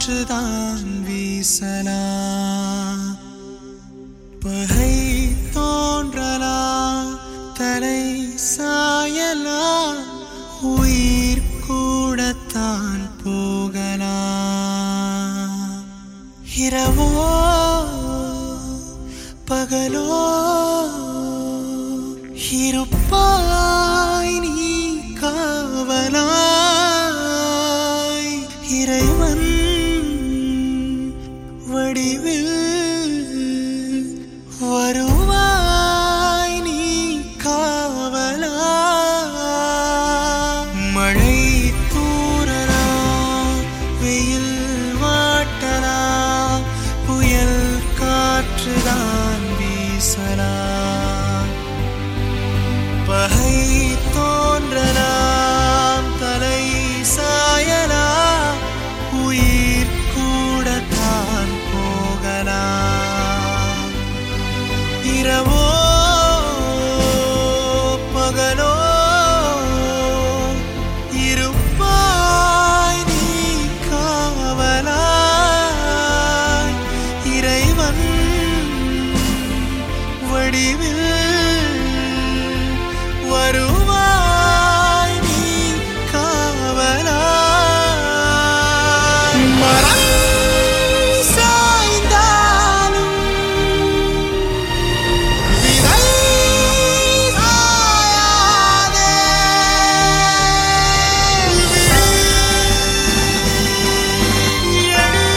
காற்றுதான் வீசலாம் பகை தோன்றலாம் தலை சாயலாம் உயிர் கூடத்தான் போகலாம் இரவோ பகலோ இருப்பாய் நீ காவலாய் இறைவன் வடிவில் வருவாய் நீ காவலாய் மழை தூறலாம் வெயில் வாட்டலாம் புயல் காற்றுதான் வீசலாம் பகை தோன்றலாம் தலை சாயலாம் உயிர் கூடத்தான் போகலாம் இரவோ பகலோ இருப்பாய் நீ காவலாய் இறைவன் வடிவில் வருவாய் நீ காவலாய் மரம் சாய்ந்தாலும் விதை சாயாதே எழு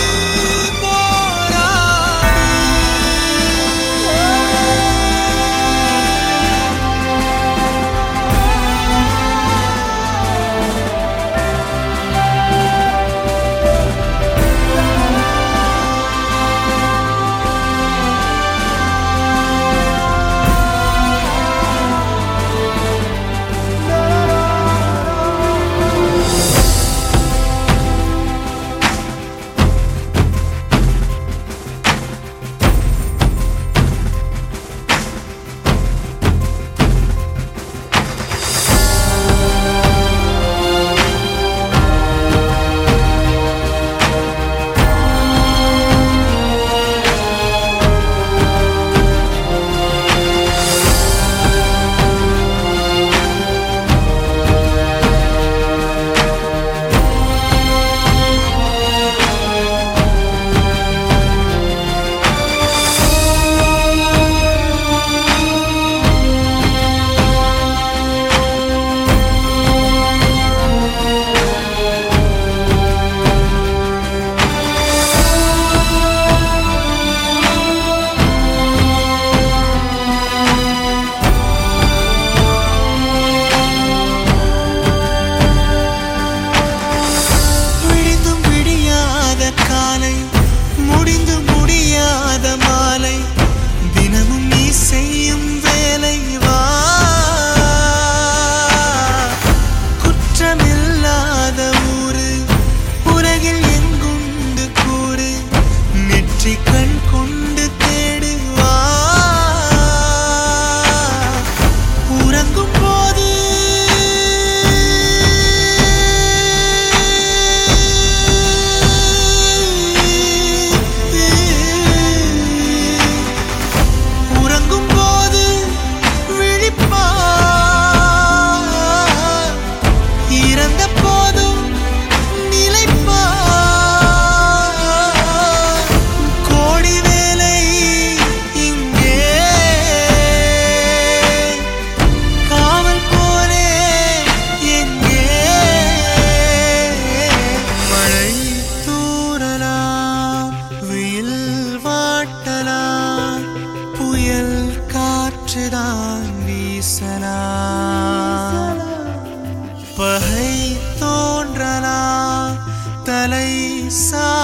விடிந்தும் விடியாத காலை முடிந்து முடியாத மாலை தினமும் நீ செய்யும் வேலை வா குற்றமில்லாத ஊரு உலகில் எங்குண்டு கூறு நெற்றி கண் கொண்டு தேடு வா உறங்கும் போது உறங்கும் போது விழிப்பா இறந்த போதும் நிலைப்பா கோடி வேலை இங்கே காவல் போலே எங்கே மழை தூறலாம் வெயில் வாட்டலாம் புயல் காற்றுதான் வீசலாம் பகை தோன்றலாம் தலை சா